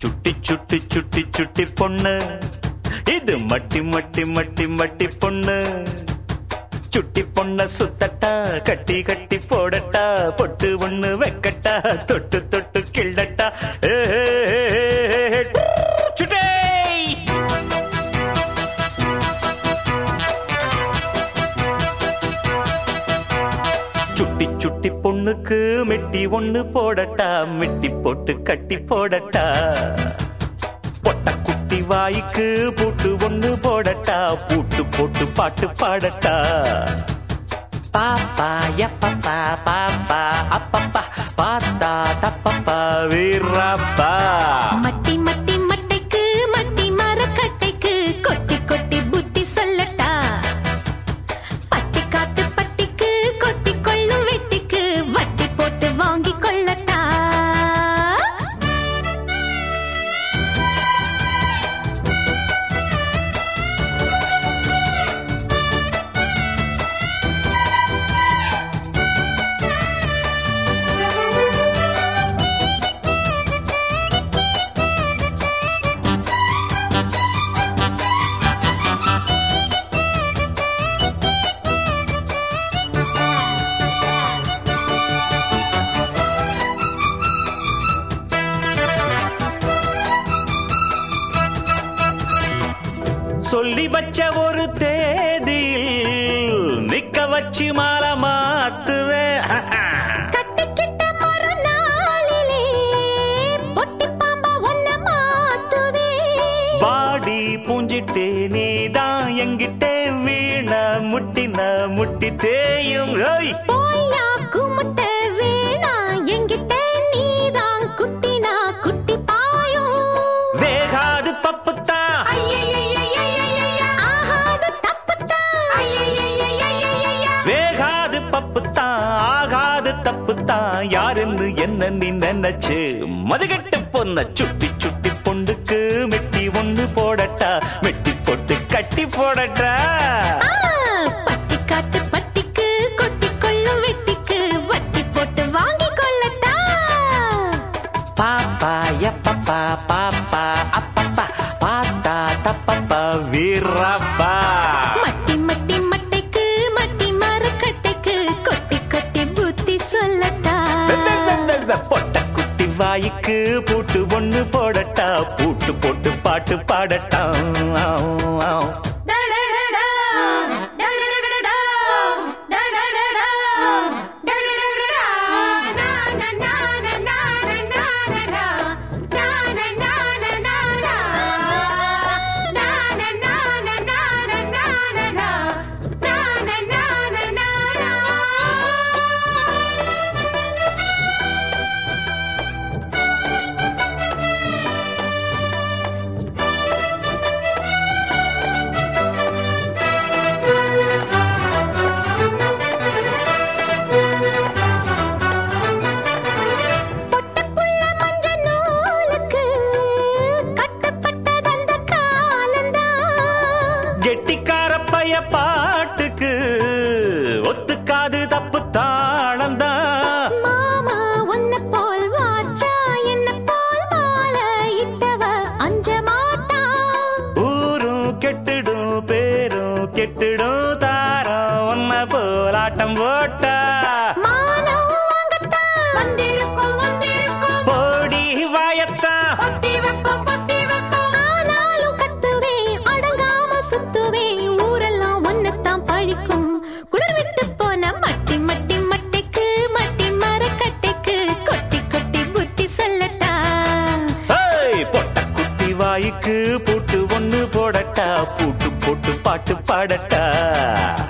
சுட்டி சுட்டி சுட்டி சுட்டி பொண்ணு இது மட்டி மட்டி மட்டி மட்டி பொண்ணு சுட்டி பொண்ண சுத்தட்டா கட்டி கட்டி போடட்டா பொட்டு ஒண்ணு வைக்கட்டா தொட்டு தொட்டு கிள்ளட்டா ஏ, ஏ, ஏ, ஏ, சுட்டே சுட்டி சுட்டி பொண்ணுக்கு மெட்டி ஒண்ணு போடட்டா மெட்டி போட்டு கட்டி போடட்டா பொட்ட குட்டி வாய்க்கு பூட்டு ஒண்ணு போடட்டா பூட்டு போட்டு பாட்டு பாடட்டா பாப்பா எப்பப்பா பாப்பா அப்பப்பா பாத்தா தப்பப்பா வீரப்பா மட்டி மட்டி மட்டைக்கு மட்டி மரக்கட்டைக்கு கொட்டி கொட்டி புத்தி சொல்லட்டா பட்டி காட்டு பட்டிக்கு கொட்டி கொள்ளும் வெட்டிக்கு வட்டி போட்டு வாங்கி கொள்ளட்டா சொல்லி வச்ச ஒரு தேதியில் நிக்க வச்சு மாலை மாத்துவேன் கட்டிக்கிட்ட மறுநாளிலே பொட்டி பாம்பா ஒன்ன மாத்துவே பாடி பூஞ்சிட்டு நீதான் எங்கிட்டே வீண முட்டின முட்டி தேயும் ஓய் போய்யா குமுட்ட வேணா என்கிட்ட நீதான் குட்டினா குட்டி பாயும் வேகாது பப்புத்தான் ஆகாது தப்புத்தான் வேகாது பப்புத்தான் ஆகாது தப்புத்தான் யாருன்னு என்ன நீ நினைச்சு மதுகட்டு பொண்ண சுட்டி சுட்டி பொண்ணுக்கு மெட்டி ஒண்ணு போடட்டா மெட்டி போட்டு கட்டி போடட்டா ஆ, பட்டி காட்டு பட்டிக்கு கொட்டி கொள்ளும் வெட்டிக்கு வட்டி போட்டு வாங்கி கொள்ளட்டா பாப்பா எப்பப்பா பாப்பா அப்பப்பா பாத்தா தப்பப்பா வீரப்பா மட்டி மட்டி மட்டைக்கு மட்டி மரக்கட்டைக்கு கொட்டி கொட்டி புத்தி சொல்லட்டா பொட்ட குட்டி வாய்க்கு பூட்டு ஒண்ணு போடட்டா பூட்டு போட்டு பாட்டு பாடட்டா பொட்டப்புள்ள மஞ்ச நூலுக்கு கட்டப்பட்டதந்த காலந்தான் கெட்டிக்கார பைய பாட்டுக்கு ஒத்துக்காது தப்பு தாளந்தான் மாமா உன்னை போல் வாச்சா என்ன போல் மாலை இட்டவ அஞ்ச மாட்டான் ஊரும் கெட்டுடும் பேரும் கெட்டுடும் தாரம் ஒன்ன போலாட்டம் போட்டா மானம் வாங்கத்தான் வந்திருக்கோம் வந்திருக்கோம் போடி வாயத்தான் பொத்தி வைப்போம் பொத்தி வைப்போம் ஆனாலும் கத்துவேன் அடங்காம சுத்துவேன் ஊரெல்லாம் ஒன்னத்தான் பழிக்கும் குளிர் விட்டு போன மட்டி மட்டி மட்டைக்கு மட்டி மரக்கட்டைக்கு கொட்டி கொட்டி புத்தி சொல்லட்டா ஏய், பொட்ட குட்டி வாய்க்கு பூட்டு ஒண்ணு போடட்டா பூட்டு போட்டு பாட்டு பாடட்டா